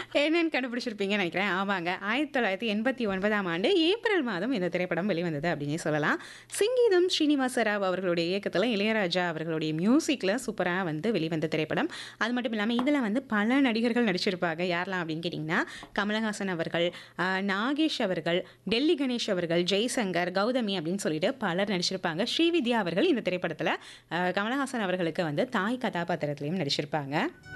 என்னன்னு கண்டுபிடிச்சிருப்பீங்கன்னு நினைக்கிறேன் ஆமாங்க ஆயிரத்தி தொள்ளாயிரத்தி எண்பத்தி ஒன்பதாம் ஆண்டு ஏப்ரல் மாதம் இந்த திரைப்படம் வெளிவந்தது அப்படின்னே சொல்லலாம் சிங்கீதம் ஸ்ரீனிவாச ராவ் அவர்களுடைய இயக்கத்தில் இளையராஜா அவர்களுடைய மியூசிக்கில் சூப்பராக வந்து வெளிவந்த திரைப்படம் அது மட்டும் இல்லாமல் இதில் வந்து பல நடிகர்கள் நடிச்சிருப்பாங்க யாரெல்லாம் அப்படின்னு கேட்டிங்கன்னா கமலஹாசன் அவர்கள் ஆஹ், நாகேஷ் அவர்கள் டெல்லி கணேஷ் அவர்கள் ஜெய்சங்கர் கௌதமி அப்படின்னு சொல்லிட்டு பலர் நடிச்சிருப்பாங்க ஸ்ரீவித்யா அவர்கள் இந்த திரைப்படத்தில் கமலஹாசன் அவர்களுக்கு வந்து தாய் கதாபாத்திரத்திலையும் நடிச்சிருப்பாங்க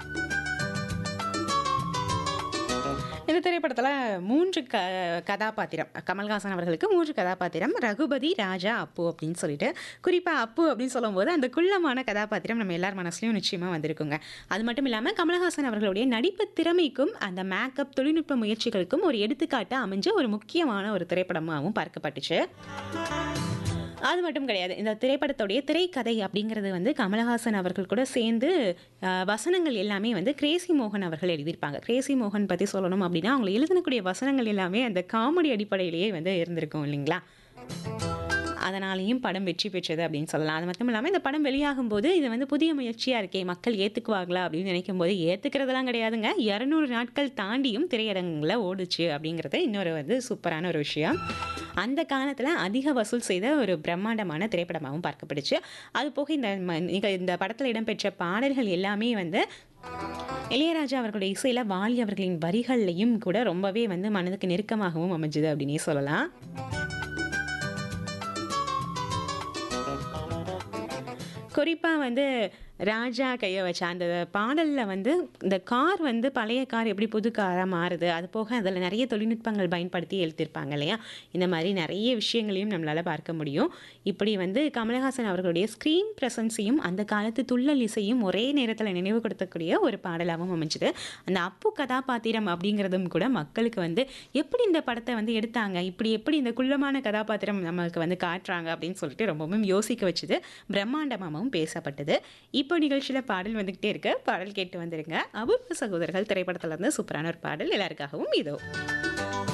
இந்த திரைப்படத்தில் மூன்று க கதாபாத்திரம் கமல்ஹாசன் அவர்களுக்கு மூன்று கதாபாத்திரம் ரகுபதி ராஜா அப்பு அப்படின்னு சொல்லிட்டு குறிப்பாக அப்பு அப்படின்னு சொல்லும்போது அந்த குள்ளமான கதாபாத்திரம் நம்ம எல்லார் மனசுலையும் நிச்சயமாக வந்திருக்குங்க அது மட்டும் இல்லாமல் கமல்ஹாசன் அவர்களுடைய நடிப்பு திறமைக்கும் அந்த மேக்கப் தொழில்நுட்ப முயற்சிகளுக்கும் ஒரு எடுத்துக்காட்டு அமைஞ்ச ஒரு முக்கியமான ஒரு திரைப்படமாகவும் பார்க்கப்பட்டுச்சு அது மட்டும் கிடையாது இந்த திரைப்படத்துடைய திரைக்கதை அப்படிங்கிறது வந்து கமலஹாசன் அவர்கள் கூட சேர்ந்து அஹ், வசனங்கள் எல்லாமே வந்து கிரேசி மோகன் அவர்கள் எழுதியிருப்பாங்க கிரேசி மோகன் பற்றி சொல்லணும் அப்படின்னா அவங்க எழுதினக்கூடிய வசனங்கள் எல்லாமே அந்த காமெடி அடிப்படையிலேயே வந்து இருந்திருக்கும் இல்லைங்களா அதனாலேயும் படம் வெற்றி பெற்றது அப்படின்னு சொல்லலாம் அது மட்டும் இல்லாமல் இந்த படம் வெளியாகும் போது இது வந்து புதிய முயற்சியாக இருக்கே மக்கள் ஏற்றுக்குவாங்களா அப்படின்னு நினைக்கும் போது ஏற்றுக்கிறதெல்லாம் கிடையாதுங்க இரநூறு நாட்கள் தாண்டியும் திரையரங்கில் ஓடுச்சு அப்படிங்கிறது இன்னொரு வந்து சூப்பரான ஒரு விஷயம் அந்த காலத்தில் அதிக வசூல் செய்த ஒரு பிரம்மாண்டமான திரைப்படமாகவும் பார்க்கப்படுச்சு அது போக இந்த ம- நிக- இந்த படத்தில் இடம்பெற்ற பாடல்கள் எல்லாமே வந்து இளையராஜா அவர்களுடைய இசையில் வாலி அவர்களின் வரிகள்லையும் கூட ரொம்பவே வந்து மனதுக்கு நெருக்கமாகவும் அமைஞ்சுது அப்படின்னே சொல்லலாம் குறிப்பாக வந்து ராஜா கையை வச்ச அந்த பாடலில் வந்து இந்த கார் வந்து பழைய கார் எப்படி புது காராக மாறுது அது போக அதில் நிறைய தொழில்நுட்பங்கள் பயன்படுத்தி எழுத்திருப்பாங்க இல்லையா இந்த மாதிரி நிறைய விஷயங்களையும் நம்மளால் பார்க்க முடியும் இப்படி வந்து கமலஹாசன் அவர்களுடைய ஸ்க்ரீன் ப்ரெசன்ஸையும் அந்த காலத்து துள்ளல் இசையும் ஒரே நேரத்தில் நினைவுபடுத்தக்கூடிய ஒரு பாடலாகவும் அமைஞ்சுது அந்த அப்பு கதாபாத்திரம் அப்படிங்கிறதும் கூட மக்களுக்கு வந்து எப்படி இந்த படத்தை வந்து எடுத்தாங்க இப்படி எப்படி இந்த குள்ளமான கதாபாத்திரம் நமக்கு வந்து காட்டுறாங்க அப்படின்னு சொல்லிட்டு ரொம்பவும் யோசிக்க வச்சுது பிரம்மாண்டமாகவும் பேசப்பட்டது இப்போ நிகழ்ச்சியில் பாடல் வந்துக்கிட்டே இருக்கு பாடல் கேட்டு வந்துருங்க அபூர்வ சகோதரர்கள் திரைப்படத்துல இருந்து சூப்பரான ஒரு பாடல் எல்லாருக்காகவும் இதோ